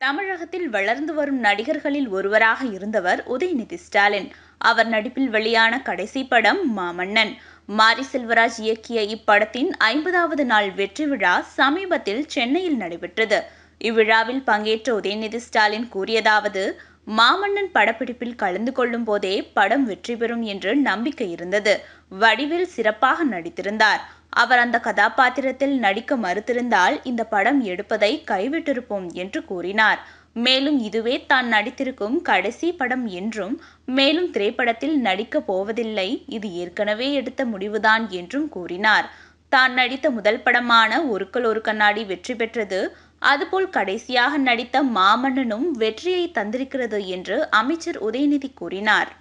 தமிழகத்தில் வளர்ந்து வரும் நடிகர்களில் ஒருவராக இருந்தவர் உதயநிதி ஸ்டாலின் அவர் நடிப்பில் வெளியான கடைசி படம் மாமன்னன் மாரி செல்வராஜ் இயக்கிய இப்படத்தின் ஐம்பதாவது நாள் வெற்றி விழா சமீபத்தில் சென்னையில் நடைபெற்றது இவ்விழாவில் பங்கேற்ற உதயநிதி ஸ்டாலின் கூறியதாவது மாமன்னன் படப்பிடிப்பில் கலந்து கொள்ளும் போதே படம் வெற்றி பெறும் என்று நம்பிக்கை இருந்தது வடிவேல் சிறப்பாக நடித்திருந்தார் அவர் அந்த கதாபாத்திரத்தில் நடிக்க மறுத்திருந்தால் இந்த படம் எடுப்பதை கைவிட்டிருப்போம் என்று கூறினார் மேலும் இதுவே தான் நடித்திருக்கும் கடைசி படம் என்றும் மேலும் திரைப்படத்தில் நடிக்கப் போவதில்லை இது ஏற்கனவே எடுத்த முடிவுதான் என்றும் கூறினார் தான் நடித்த முதல் படமான ஒருக்கல் ஒரு கண்ணாடி வெற்றி பெற்றது அதுபோல் கடைசியாக நடித்த மாமன்னனும் வெற்றியை தந்திருக்கிறது என்று அமைச்சர் உதயநிதி கூறினார்